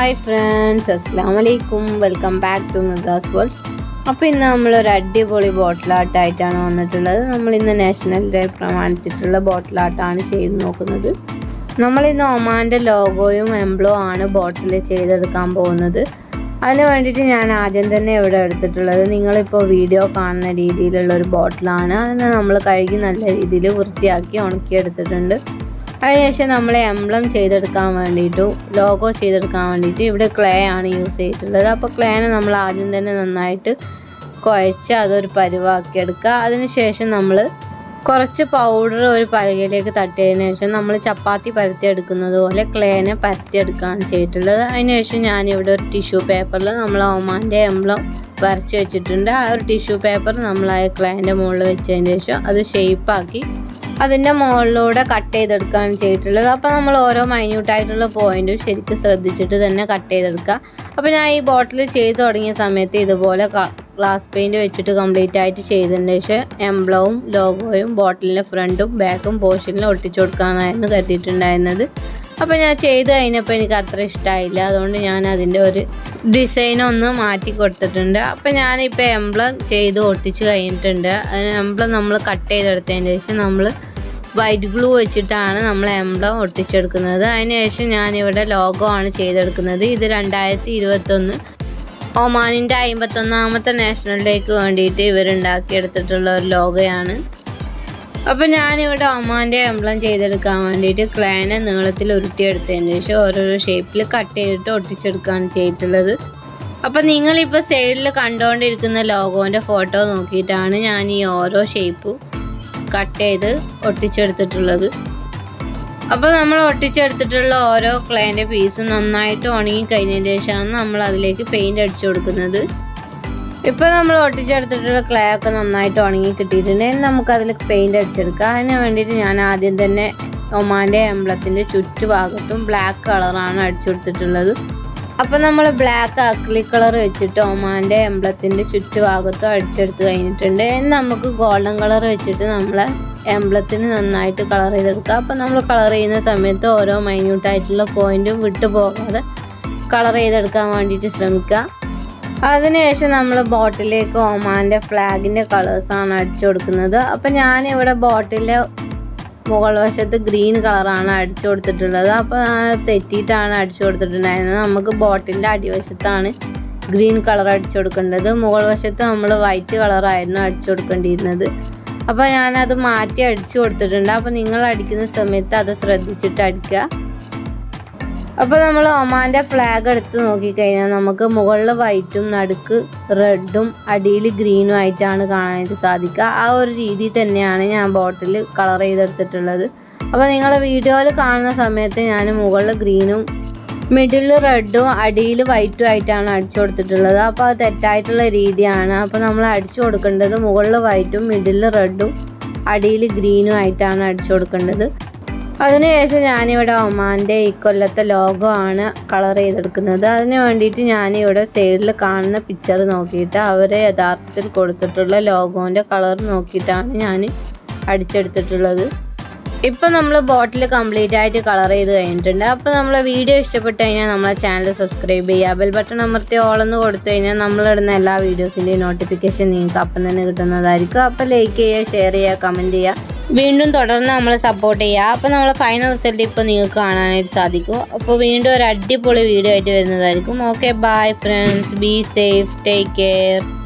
hi friends അസ്സാം വലൈക്കും welcome back to Migas world അപ്പോൾ ഇന്ന് നമ്മളൊരു അടിപൊളി ബോട്ടിലാട്ടായിട്ടാണ് വന്നിട്ടുള്ളത് നമ്മൾ ഇന്ന് നാഷണൽ ഡേ പ്രമാണിച്ചിട്ടുള്ള ബോട്ടിലാട്ടാണ് ചെയ്ത് നോക്കുന്നത് നമ്മളിന്ന് ഒമാൻ്റെ ലോഗോയും എംബ്ലോ ആണ് ബോട്ടിൽ ചെയ്തെടുക്കാൻ പോകുന്നത് അതിന് വേണ്ടിയിട്ട് ഞാൻ ആദ്യം തന്നെ ഇവിടെ എടുത്തിട്ടുള്ളത് നിങ്ങളിപ്പോൾ വീഡിയോ കാണുന്ന രീതിയിലുള്ള ഒരു ബോട്ടിലാണ് അതിനെ നമ്മൾ കഴുകി നല്ല രീതിയിൽ വൃത്തിയാക്കി ഉണക്കിയെടുത്തിട്ടുണ്ട് അതിനുശേഷം നമ്മൾ എംബ്ലം ചെയ്തെടുക്കാൻ വേണ്ടിയിട്ടും ലോഗോ ചെയ്തെടുക്കാൻ വേണ്ടിയിട്ട് ഇവിടെ ക്ലേ ആണ് യൂസ് ചെയ്തിട്ടുള്ളത് അപ്പോൾ ക്ലേനെ നമ്മൾ ആദ്യം തന്നെ നന്നായിട്ട് കുഴച്ച് അതൊരു പരുവാക്കി എടുക്കുക അതിനുശേഷം നമ്മൾ കുറച്ച് പൗഡർ ഒരു പലകയിലേക്ക് തട്ടിയതിന് ശേഷം നമ്മൾ ചപ്പാത്തി പരത്തിയെടുക്കുന്നത് പോലെ ക്ലേനെ പരത്തിയെടുക്കുകയാണ് ചെയ്തിട്ടുള്ളത് അതിനുശേഷം ഞാനിവിടെ ഒരു ടിഷ്യൂ പേപ്പറിൽ നമ്മൾ ഒമാൻ്റെ എംബ്ലം വരച്ച് വെച്ചിട്ടുണ്ട് ആ ഒരു ടിഷ്യൂ പേപ്പർ നമ്മൾ ആ ക്ലേൻ്റെ മുകളിൽ വെച്ചതിന് ശേഷം അത് ഷേപ്പാക്കി അതിൻ്റെ മുകളിലൂടെ കട്ട് ചെയ്തെടുക്കുകയാണ് ചെയ്തിട്ടുള്ളത് അപ്പോൾ നമ്മൾ ഓരോ മൈന്യൂട്ടായിട്ടുള്ള പോയിന്റും ശരിക്കും ശ്രദ്ധിച്ചിട്ട് തന്നെ കട്ട് ചെയ്തെടുക്കുക അപ്പോൾ ഞാൻ ഈ ബോട്ടിൽ ചെയ്ത് തുടങ്ങിയ സമയത്ത് ഇതുപോലെ ഗ്ലാസ് പെയിൻറ് വെച്ചിട്ട് കംപ്ലീറ്റ് ആയിട്ട് ചെയ്തതിന് ശേഷം എംബ്ലവും ലോഗോയും ബോട്ടിലിൻ്റെ ഫ്രണ്ടും ബാക്കും പോർഷനിലും ഒട്ടിച്ചു കൊടുക്കാനായിരുന്നു കരുതിയിട്ടുണ്ടായിരുന്നത് അപ്പോൾ ഞാൻ ചെയ്ത് കഴിഞ്ഞപ്പോൾ എനിക്ക് അത്ര ഇഷ്ടമായില്ല അതുകൊണ്ട് ഞാൻ അതിൻ്റെ ഒരു ഡിസൈൻ ഒന്ന് മാറ്റി കൊടുത്തിട്ടുണ്ട് അപ്പോൾ ഞാനിപ്പോൾ എംബ്ലം ചെയ്ത് ഒട്ടിച്ച് കഴിഞ്ഞിട്ടുണ്ട് എംബ്ലം നമ്മൾ കട്ട് ചെയ്തെടുത്തതിന് ശേഷം നമ്മൾ വൈറ്റ് ഗ്ലൂ വെച്ചിട്ടാണ് നമ്മൾ എംബ്ലം ഒട്ടിച്ചെടുക്കുന്നത് അതിനുശേഷം ഞാനിവിടെ ലോഗോ ആണ് ചെയ്തെടുക്കുന്നത് ഇത് രണ്ടായിരത്തി ഇരുപത്തൊന്ന് ഒമാനിൻ്റെ അമ്പത്തൊന്നാമത്തെ നാഷണൽ ഡേക്ക് വേണ്ടിയിട്ട് ഇവരുണ്ടാക്കിയെടുത്തിട്ടുള്ള ഒരു ലോഗോയാണ് അപ്പോൾ ഞാനിവിടെ ഒമാൻ്റെ എംബ്ലം ചെയ്തെടുക്കാൻ വേണ്ടിയിട്ട് ക്ലാനെ നീളത്തിൽ ഉരുട്ടിയെടുത്തതിന് ശേഷം ഓരോരോ ഷേപ്പിൽ കട്ട് ചെയ്തിട്ട് ഒട്ടിച്ചെടുക്കുകയാണ് ചെയ്തിട്ടുള്ളത് അപ്പോൾ നിങ്ങളിപ്പോൾ സൈഡിൽ കണ്ടുകൊണ്ടിരിക്കുന്ന ലോഗോൻ്റെ ഫോട്ടോ നോക്കിയിട്ടാണ് ഞാൻ ഈ ഓരോ ഷേപ്പും കട്ട് ചെയ്ത് ഒട്ടിച്ചെടുത്തിട്ടുള്ളത് അപ്പോൾ നമ്മൾ ഒട്ടിച്ചെടുത്തിട്ടുള്ള ഓരോ ക്ലേൻ്റെ പീസും നന്നായിട്ട് ഉണങ്ങി കഴിഞ്ഞതിന് ശേഷമാണ് നമ്മൾ അതിലേക്ക് പെയിൻ്റ് അടിച്ചു കൊടുക്കുന്നത് ഇപ്പോൾ നമ്മൾ ഒട്ടിച്ചെടുത്തിട്ടുള്ള ക്ലേ ഒക്കെ നന്നായിട്ട് ഉണങ്ങി കിട്ടിയിട്ടുണ്ടെങ്കിൽ നമുക്കതിൽ പെയിൻ്റ് അടിച്ചെടുക്കാം അതിന് വേണ്ടിയിട്ട് ഞാൻ ആദ്യം തന്നെ ഒമാൻ്റെ എംബ്ലത്തിൻ്റെ ചുറ്റുഭാഗത്തും ബ്ലാക്ക് കളറാണ് അടിച്ചു കൊടുത്തിട്ടുള്ളത് അപ്പോൾ നമ്മൾ ബ്ലാക്ക് അക്ലിക് കളർ വെച്ചിട്ട് ഒമാൻ്റെ എംബ്ലത്തിൻ്റെ ചുറ്റുഭാഗത്തും അടിച്ചെടുത്ത് കഴിഞ്ഞിട്ടുണ്ട് ഇനി നമുക്ക് ഗോൾഡൻ കളർ വെച്ചിട്ട് നമ്മൾ എംബ്ലത്തിന് നന്നായിട്ട് കളർ ചെയ്തെടുക്കുക അപ്പോൾ നമ്മൾ കളർ ചെയ്യുന്ന സമയത്ത് ഓരോ മൈന്യൂട്ടായിട്ടുള്ള പോയിൻറ്റും വിട്ടു പോകാതെ കളർ ചെയ്തെടുക്കാൻ വേണ്ടിയിട്ട് ശ്രമിക്കുക അതിനുശേഷം നമ്മൾ ബോട്ടിലേക്ക് ഒമാൻ്റെ ഫ്ലാഗിൻ്റെ കളേഴ്സാണ് അടിച്ചു കൊടുക്കുന്നത് അപ്പോൾ ഞാനിവിടെ ബോട്ടിലെ മുകൾ വശത്ത് ഗ്രീൻ കളറാണ് അടിച്ചു കൊടുത്തിട്ടുള്ളത് അപ്പോൾ തെറ്റിയിട്ടാണ് അടിച്ചു കൊടുത്തിട്ടുണ്ടായിരുന്നത് നമുക്ക് ബോട്ടിൻ്റെ അടിവശത്താണ് ഗ്രീൻ കളർ അടിച്ചു കൊടുക്കേണ്ടത് മുകൾ വശത്ത് നമ്മൾ വൈറ്റ് കളറായിരുന്നു അടിച്ചു കൊടുക്കേണ്ടിയിരുന്നത് അപ്പോൾ ഞാനത് മാറ്റി അടിച്ചു കൊടുത്തിട്ടുണ്ട് അപ്പോൾ നിങ്ങൾ അടിക്കുന്ന സമയത്ത് അത് ശ്രദ്ധിച്ചിട്ട് അടിക്കുക അപ്പോൾ നമ്മൾ ഒമാൻ്റെ ഫ്ലാഗ് എടുത്ത് നോക്കിക്കഴിഞ്ഞാൽ നമുക്ക് മുകളിൽ വൈറ്റും നടുക്ക് റെഡും അടിയിൽ ഗ്രീനും ആയിട്ടാണ് കാണാനായിട്ട് സാധിക്കുക ആ ഒരു രീതിയിൽ തന്നെയാണ് ഞാൻ ബോട്ടിൽ കളർ ചെയ്തെടുത്തിട്ടുള്ളത് അപ്പോൾ നിങ്ങൾ വീഡിയോയിൽ കാണുന്ന സമയത്ത് ഞാൻ മുകളിൽ ഗ്രീനും മിഡിൽ റെഡും അടിയിൽ വൈറ്റും ആയിട്ടാണ് അടിച്ചു കൊടുത്തിട്ടുള്ളത് അപ്പോൾ അത് തെറ്റായിട്ടുള്ള രീതിയാണ് അപ്പോൾ നമ്മൾ അടിച്ചു കൊടുക്കേണ്ടത് മുകളിൽ വൈറ്റും മിഡിൽ റെഡും അടിയിൽ ഗ്രീനും ആയിട്ടാണ് അടിച്ചു കൊടുക്കേണ്ടത് അതിനുശേഷം ഞാനിവിടെ ഒമാൻ്റെ ഈ കൊല്ലത്തെ ലോഗോ ആണ് കളർ ചെയ്തെടുക്കുന്നത് അതിന് വേണ്ടിയിട്ട് ഞാനിവിടെ സൈഡിൽ കാണുന്ന പിക്ചർ നോക്കിയിട്ട് അവർ യഥാർത്ഥത്തിൽ കൊടുത്തിട്ടുള്ള ലോഗോൻ്റെ കളർ നോക്കിയിട്ടാണ് ഞാൻ അടിച്ചെടുത്തിട്ടുള്ളത് ഇപ്പം നമ്മൾ ബോട്ടിൽ കംപ്ലീറ്റ് ആയിട്ട് കളർ ചെയ്ത് കഴിഞ്ഞിട്ടുണ്ട് അപ്പോൾ നമ്മളെ വീഡിയോ ഇഷ്ടപ്പെട്ട് കഴിഞ്ഞാൽ നമ്മളെ ചാനൽ സബ്സ്ക്രൈബ് ചെയ്യുക ബെൽ ബട്ടൺ അമർത്തി ഓളെന്ന് കൊടുത്തു കഴിഞ്ഞാൽ നമ്മളിടുന്ന എല്ലാ വീഡിയോസിൻ്റെയും നോട്ടിഫിക്കേഷൻ നിങ്ങൾക്ക് അപ്പം തന്നെ കിട്ടുന്നതായിരിക്കും അപ്പോൾ ലൈക്ക് ചെയ്യുക ഷെയർ ചെയ്യുക കമൻറ്റ് ചെയ്യുക വീണ്ടും തുടർന്ന് നമ്മൾ സപ്പോർട്ട് ചെയ്യുക അപ്പോൾ നമ്മളെ ഫൈനൽ റിസൾട്ട് ഇപ്പോൾ നിങ്ങൾക്ക് കാണാനായിട്ട് സാധിക്കും അപ്പോൾ വീണ്ടും ഒരു അടിപൊളി വീഡിയോ ആയിട്ട് വരുന്നതായിരിക്കും okay bye friends be safe take care